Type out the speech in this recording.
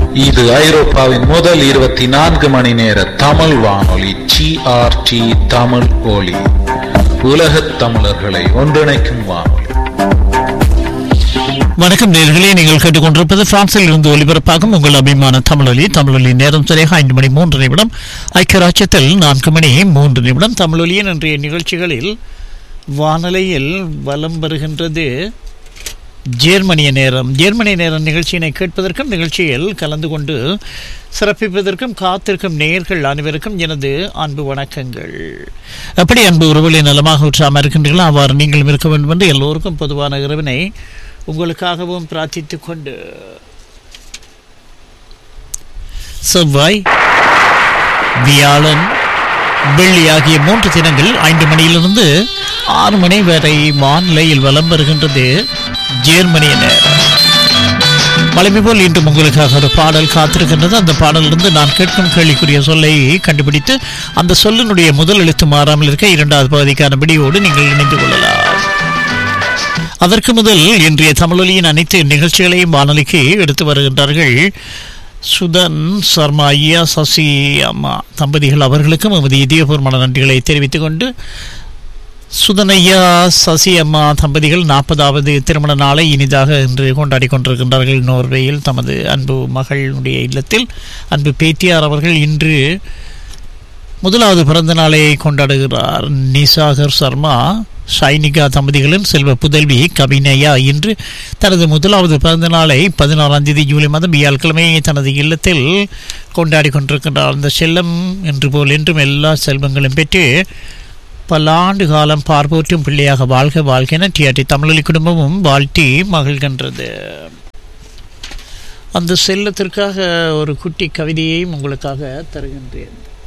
இது ஐரோப்பாவின் முதல் இருபத்தி நான்கு மணி நேர தமிழ் வானொலி ஜிஆர்டி தமிழ் ஒலி உலகத் தமிழர்களை ஒன்றிணைக்கும் வானொலி வணக்கம் நேர்களே நீங்கள் கேட்டுக்கொண்டிருப்பது பிரான்சில் இருந்து ஒலிபரப்பாகும் உங்கள் அபிமான தமிழொலி தமிழொலி நேரம் சரியாக ஐந்து மணி மூன்று நிமிடம் ஐக்கிய ராஜ்யத்தில் நான்கு மணி மூன்று நிமிடம் தமிழொலியின் இன்றைய நிகழ்ச்சிகளில் வானொலியில் வலம் வருகின்றது ஜேர்மனிய நேரம் ஜேர்மனிய நேரம் நிகழ்ச்சியினை கேட்பதற்கும் நிகழ்ச்சியில் கலந்து கொண்டு சிறப்பிப்பதற்கும் காத்திருக்கும் நேயர்கள் அனைவருக்கும் எனது அன்பு வணக்கங்கள் எப்படி அன்பு உறவுகளை நலமாக உற்றாம இருக்கின்றீர்களோ அவ்வாறு நீங்களும் இருக்க வேண்டும் என்று எல்லோருக்கும் பொதுவான இறைவனை உங்களுக்காகவும் பிரார்த்தித்துக் கொண்டு செவ்வாய் வியாழன் வெள்ளி ஆகிய மூன்று தினங்கள் ஐந்து மணியிலிருந்து ஆறு மணி வரை வானிலையில் வலம் வருகின்றது ஜேர்மனிய நேரம் வலிமை போல் இன்று உங்களுக்காக ஒரு பாடல் காத்திருக்கின்றது அந்த பாடலிருந்து நான் கேட்கும் கேள்விக்குரிய சொல்லை கண்டுபிடித்து அந்த சொல்லினுடைய முதல் எழுத்து மாறாமல் இருக்க இரண்டாவது பகுதிக்கான விடியோடு நீங்கள் இணைந்து கொள்ளலாம் அதற்கு முதல் இன்றைய தமிழொலியின் அனைத்து நிகழ்ச்சிகளையும் வானொலிக்கு எடுத்து வருகின்றார்கள் சுதன் சர்மா ஐயா சசி அம்மா தம்பதிகள் அவர்களுக்கும் எமது இதயபூர்வமான நன்றிகளை தெரிவித்துக் கொண்டு சுதனையா சசி அம்மா தம்பதிகள் நாற்பதாவது திருமண நாளை இனிதாக இன்று கொண்டாடி கொண்டிருக்கின்றார்கள் நோர்வேயில் தமது அன்பு மகளுடைய இல்லத்தில் அன்பு பேத்தியார் அவர்கள் இன்று முதலாவது பிறந்த நாளை கொண்டாடுகிறார் நிசாகர் சர்மா ஷைனிகா தம்பதிகளின் செல்வ புதல்வி கவினயா இன்று தனது முதலாவது பிறந்த நாளை பதினாறாம் தேதி ஜூலை மாதம் வியாழக்கிழமை தனது இல்லத்தில் கொண்டாடி கொண்டிருக்கின்றார் அந்த செல்லம் என்று போல் என்றும் எல்லா செல்வங்களும் பெற்று பல ஆண்டு காலம் பார்ப்போற்றும் பிள்ளையாக வாழ்க வாழ்க என டிஆர்டி தமிழொலி குடும்பமும் வாழ்த்தி மகிழ்கின்றது அந்த செல்லத்திற்காக ஒரு குட்டி கவிதையையும் உங்களுக்காக தருகின்றேன்